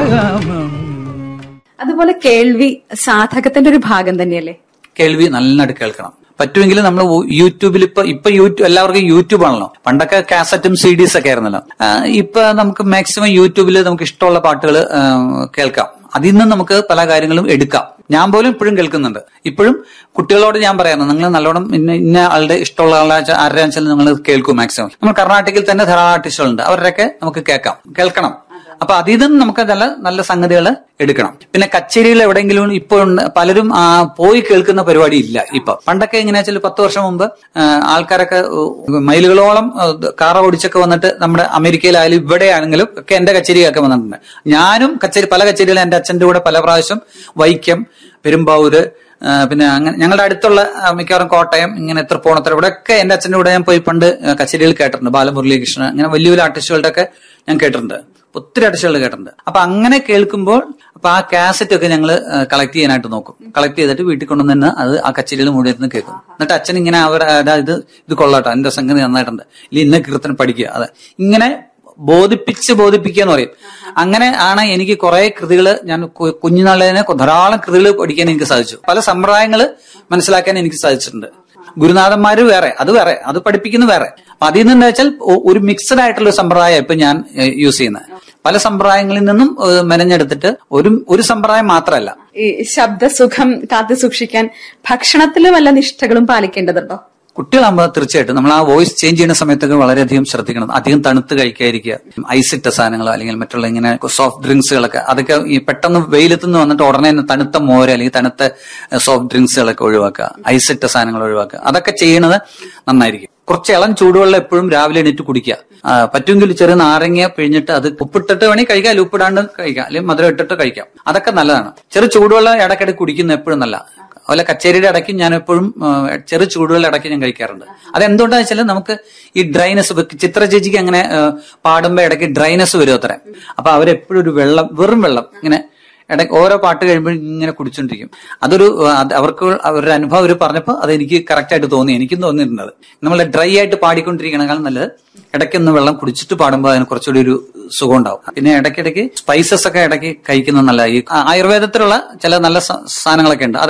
രാമം അതുപോലെ കേൾവി സാധകത്തിന്റെ ഒരു ഭാഗം തന്നെയല്ലേ കേൾവി നന്നായിട്ട് കേൾക്കണം പറ്റുമെങ്കിൽ നമ്മൾ യൂട്യൂബിൽ ഇപ്പൊ ഇപ്പൊ യൂട്യൂബ് എല്ലാവർക്കും യൂട്യൂബ് ആണല്ലോ പണ്ടൊക്കെ കാസറ്റും സി ഡീസ് ഒക്കെ ആയിരുന്നല്ലോ ആ, ഇപ്പൊ നമുക്ക് മാക്സിമം യൂട്യൂബിൽ നമുക്ക് ഇഷ്ടമുള്ള പാട്ടുകൾ കേൾക്കാം അതിൽ നിന്ന് നമുക്ക് പല കാര്യങ്ങളും എടുക്കാം ഞാൻ പോലും ഇപ്പോഴും കേൾക്കുന്നുണ്ട് ഇപ്പോഴും കുട്ടികളോട് ഞാൻ പറയാറുണ്ട് നിങ്ങൾ നല്ലോണം ഇന്ന ഇന്ന ആളുടെ ഇഷ്ടമുള്ള ആളെ ആരുടെ വെച്ചാൽ നിങ്ങൾ കേൾക്കും മാക്സിമം നമ്മൾ കർണാടകയിൽ തന്നെ ധാരാളം ആർട്ടിസ്റ്റുകളുണ്ട് അവരുടെയൊക്കെ നമുക്ക് കേൾക്കാം കേൾക്കണം അപ്പൊ അതിൽ നിന്ന് നമുക്ക് നല്ല നല്ല സംഗതികൾ എടുക്കണം പിന്നെ കച്ചേരികൾ എവിടെയെങ്കിലും ഇപ്പൊ ഉണ്ട് പലരും ആ, പോയി കേൾക്കുന്ന പരിപാടി ഇല്ല ഇപ്പൊ പണ്ടൊക്കെ എങ്ങനെയാ വെച്ചാൽ പത്ത് വർഷം മുമ്പ് ആ, ആൾക്കാരൊക്കെ ഉ, മൈലുകളോളം കാർ ഓടിച്ചൊക്കെ വന്നിട്ട് നമ്മുടെ അമേരിക്കയിലായാലും ഇവിടെയാണെങ്കിലും ഒക്കെ എന്റെ കച്ചേരിയൊക്കെ വന്നിട്ടുണ്ട് ഞാനും കച്ചേരി പല കച്ചേരികളും എന്റെ അച്ഛന്റെ കൂടെ പല പ്രാവശ്യം വൈക്കം പെരുമ്പാവൂര് ആ, പിന്നെ അങ്ങനെ ഞങ്ങളുടെ അടുത്തുള്ള ആ, മിക്കവാറും കോട്ടയം ഇങ്ങനെ തൃപ്പൂണിത്തറ ഇവിടെയൊക്കെ എന്റെ അച്ഛന്റെ കൂടെ ഞാൻ പോയി പണ്ട് ആ, കച്ചേരികൾ കേട്ടിട്ടുണ്ട് ബാലമുരളീകൃഷ്ണൻ അങ്ങനെ വലിയ വലിയ ആർട്ടിസ്റ്റുകളുടെ ഒക്കെ ഞാൻ കേട്ടിട്ടുണ്ട് ഒത്തിരി ആർട്ടിസ്റ്റുകൾ കേട്ടിട്ടുണ്ട് അപ്പൊ അങ്ങനെ കേൾക്കുമ്പോൾ അപ്പൊ ആ കാസറ്റ് ഒക്കെ ഞങ്ങൾ കളക്ട് ചെയ്യാനായിട്ട് നോക്കും കളക്ട് ചെയ്തിട്ട് വീട്ടിൽ കൊണ്ടുവന്ന് അത് ആ കച്ചേരിയിൽ മുഴുവൻ ഇരുന്ന് കേൾക്കും എന്നിട്ട് അച്ഛൻ ഇങ്ങനെ അവർ അതാ ഇത് ഇത് കൊള്ളാട്ടോ എന്റെ സംഗതി നന്നായിട്ടുണ്ട് ഇല്ല ഇന്ന കീർത്തനം പഠിക്കുക അതെ ഇങ്ങനെ ബോധിപ്പിച്ച് ബോധിപ്പിക്കുക എന്ന് പറയും അങ്ങനെ ആണ് എനിക്ക് കുറെ കൃതികൾ ഞാൻ കു- കുഞ്ഞുനാളിൽ തന്നെ ധാരാളം കൃതികൾ പഠിക്കാൻ എനിക്ക് സാധിച്ചു പല സമ്പ്രദായങ്ങൾ മനസ്സിലാക്കാൻ എനിക്ക് സാധിച്ചിട്ടുണ്ട് ഗുരുനാഥന്മാര് വേറെ അത് വേറെ അത് പഠിപ്പിക്കുന്ന വേറെ അപ്പൊ അതിൽ നിന്ന് എന്താ വെച്ചാൽ ഒ- ഒരു മിക്സഡ് ആയിട്ടുള്ള ഒരു സമ്പ്രദായം ഇപ്പൊ ഞാൻ യൂസ് ചെയ്യുന്നത് പല സമ്പ്രദായങ്ങളിൽ നിന്നും ഏഹ്, മെനഞ്ഞെടുത്തിട്ട് ഒരു ഒരു സമ്പ്രദായം മാത്രമല്ല ഈ ശബ്ദസുഖം കാത്തു സൂക്ഷിക്കാൻ ഭക്ഷണത്തിലും വല്ല നിഷ്ഠകളും പാലിക്കേണ്ടതുണ്ടോ കുട്ടികളാകുമ്പോൾ തീർച്ചയായിട്ടും നമ്മൾ ആ വോയിസ് ചേഞ്ച് ചെയ്യുന്ന സമയത്തൊക്കെ വളരെയധികം ശ്രദ്ധിക്കണം അധികം തണുത്ത് കഴിക്കാതിരിക്കുക ഐസ് ഇട്ട സാധനങ്ങളോ അല്ലെങ്കിൽ മറ്റുള്ള ഇങ്ങനെ സോഫ്റ്റ് ഡ്രിങ്ക്സുകളൊക്കെ അതൊക്കെ ഈ പെട്ടെന്ന് വെയിലത്ത് നിന്ന് വന്നിട്ട് ഉടനെ തന്നെ തണുത്ത മോര് അല്ലെങ്കിൽ തണുത്ത സോഫ്റ്റ് ഡ്രിങ്ക്സുകളൊക്കെ ഒഴിവാക്കുക ഐസ് ഇട്ട സാധനങ്ങൾ ഒഴിവാക്കുക അതൊക്കെ ചെയ്യുന്നത് നന്നായിരിക്കും കുറച്ച് ഇളം ചൂടുവെള്ളം എപ്പോഴും രാവിലെ എണീറ്റ് കുടിക്കുക ആ, പറ്റുമെങ്കിൽ ചെറിയ നാരങ്ങ പിഴിഞ്ഞിട്ട് അത് ഉപ്പിട്ടിട്ട് വേണമെങ്കിൽ കഴിക്കാം അല്ലെങ്കിൽ ഉപ്പിടാണ്ട് കഴിക്കാം അല്ലെങ്കിൽ മധുരം ഇട്ടിട്ട് കഴിക്കാം അതൊക്കെ നല്ലതാണ് ചെറു ചൂടുവെള്ളം ഇടയ്ക്കിടയ്ക്ക് കുടിക്കുന്നത് എപ്പോഴും നല്ല അതുപോലെ കച്ചേരിയുടെ ഇടയ്ക്ക് ഞാൻ എപ്പോഴും ആ, ചെറു ചൂടുവെള്ളം ഇടയ്ക്ക് ഞാൻ കഴിക്കാറുണ്ട് അതെന്തുകൊണ്ടാന്ന് വെച്ചാൽ നമുക്ക് ഈ ഡ്രൈനസ് ചിത്ര ചേച്ചിക്ക് അങ്ങനെ ആ, പാടുമ്പോ ഇടയ്ക്ക് ഡ്രൈനസ് വരും അത്ര അപ്പൊ അവരെപ്പോഴും ഒരു വെള്ളം വെറും വെള്ളം ഇങ്ങനെ ഇടയ്ക്ക് ഓരോ പാട്ട് കഴിയുമ്പോഴും ഇങ്ങനെ കുടിച്ചോണ്ടിരിക്കും അതൊരു ആ, അത് അവർക്ക് അവരുടെ അനുഭവം അവർ പറഞ്ഞപ്പോൾ അത് എനിക്ക് കറക്റ്റ് ആയിട്ട് തോന്നി എനിക്കും തോന്നിയിട്ടുണ്ട് അത് നമ്മൾ ഡ്രൈ ആയിട്ട് പാടിക്കൊണ്ടിരിക്കണേക്കാൾ നല്ലത് ഇടയ്ക്കൊന്ന് വെള്ളം കുടിച്ചിട്ട് പാടുമ്പോൾ അതിന് കുറച്ചുകൂടി ഒരു സുഖം ഉണ്ടാവും പിന്നെ ഇടയ്ക്കിടയ്ക്ക് സ്പൈസസ് ഒക്കെ ഇടയ്ക്ക് കഴിക്കുന്നത് നല്ല ഈ ആയുർവേദത്തിലുള്ള ചില നല്ല സ- സാധനങ്ങളൊക്കെ ഉണ്ട് അത്